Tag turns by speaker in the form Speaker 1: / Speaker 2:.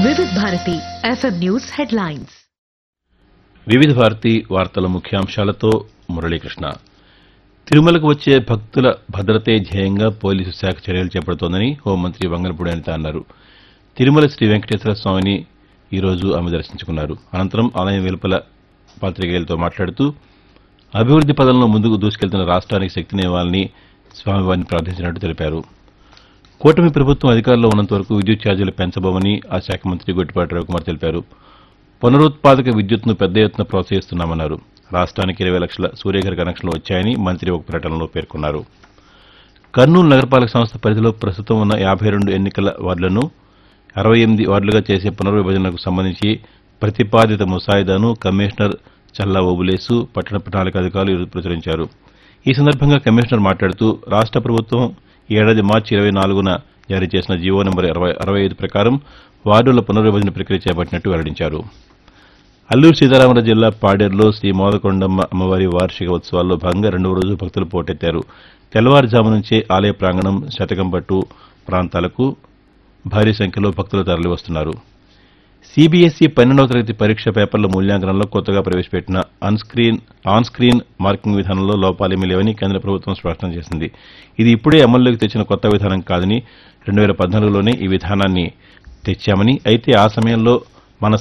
Speaker 1: వివిధ Bharati FM news headlines
Speaker 2: వివిధ భారతి వార్తల ముఖ్యాంశాలతో మురళీకృష్ణ తిరుమలకు వచ్చే భక్తుల భద్రతే ధ్యేయంగా పోలీసు శాఖ చర్యలు చేపడుతోందని హోంమంత్రి వంగలపూడి అనిత అన్నారు తిరుమల శ్రీ వెంకటేశ్వర స్వామిని ఈరోజు ఆమె దర్శించుకున్నారు అనంతరం ఆలయం వెలుపల పాతికేయులతో మాట్లాడుతూ అభివృద్ది పదంలో ముందుకు దూసుకెళ్తున్న రాష్ట్రానికి శక్తినివ్వాలని స్వామివారిని ప్రార్థించినట్టు తెలిపారు కూటమి ప్రభుత్వం అధికారంలో ఉన్నంత వరకు విద్యుత్ ఛార్జీలు పెంచబోమని ఆ శాఖ మంత్రి గొట్టిపాటి రవికుమార్ తెలిపారు పునరుత్పాదక విద్యుత్తును పెద్ద ఎత్తున ప్రోత్సహిస్తున్నామన్నారు రాష్ట్రానికి ఇరవై లక్షల సూర్యఘర్ కనెక్షన్లు వచ్చాయని మంత్రి ఒక ప్రకటనలో పేర్కొన్నారు కర్నూలు నగరపాలక సంస్థ పరిధిలో ప్రస్తుతం ఉన్న యాభై రెండు ఎన్నికల వార్డులను అరవై ఎనిమిది వార్డులుగా చేసే పునర్విభజనకు సంబంధించి ప్రతిపాదిత ముసాయిదాను కమిషనర్ చల్లా ఓబులేసు పట్టణ ప్రణాళిక అధికారులు ఈరోజు ప్రచురించారు ఈ సందర్భంగా కమిషనర్ మాట్లాడుతూ రాష్ట ప్రభుత్వం ఈ ఏడాది మార్చి ఇరవై నాలుగున జారీ చేసిన జీవో నెంబర్ అరవై అరవై ఐదు ప్రకారం వార్డుల పునర్విభజన ప్రక్రియ చేపట్టినట్టు వెల్లడించారు అల్లూరు సీతారామరాజు జిల్లా పాడేరులో శ్రీ మోదకొండమ్మ అమ్మవారి వార్షిక ఉత్సవాల్లో భాగంగా రెండవ రోజు భక్తులు పోటెత్తారు తెల్లవారుజాము నుంచే ఆలయ ప్రాంగణం శతకంపట్టు ప్రాంతాలకు భారీ సంఖ్యలో భక్తులు తరలివస్తున్నారు సీబీఎస్ఈ పన్నెండవ తరగతి పరీక్ష పేపర్ల మూల్యాంకనంలో కొత్తగా ప్రవేశపెట్టిన అన్స్క్రీన్ ఆన్ స్క్రీన్ మార్కింగ్ విధానంలో లోపాలేమీ లేవని కేంద్ర ప్రభుత్వం స్పష్టం చేసింది ఇది ఇప్పుడే అమల్లోకి తెచ్చిన కొత్త విధానం కాదని రెండు వేల పద్నాలుగులోనే ఈ విధానాన్ని తెచ్చామని అయితే ఆ సమయంలో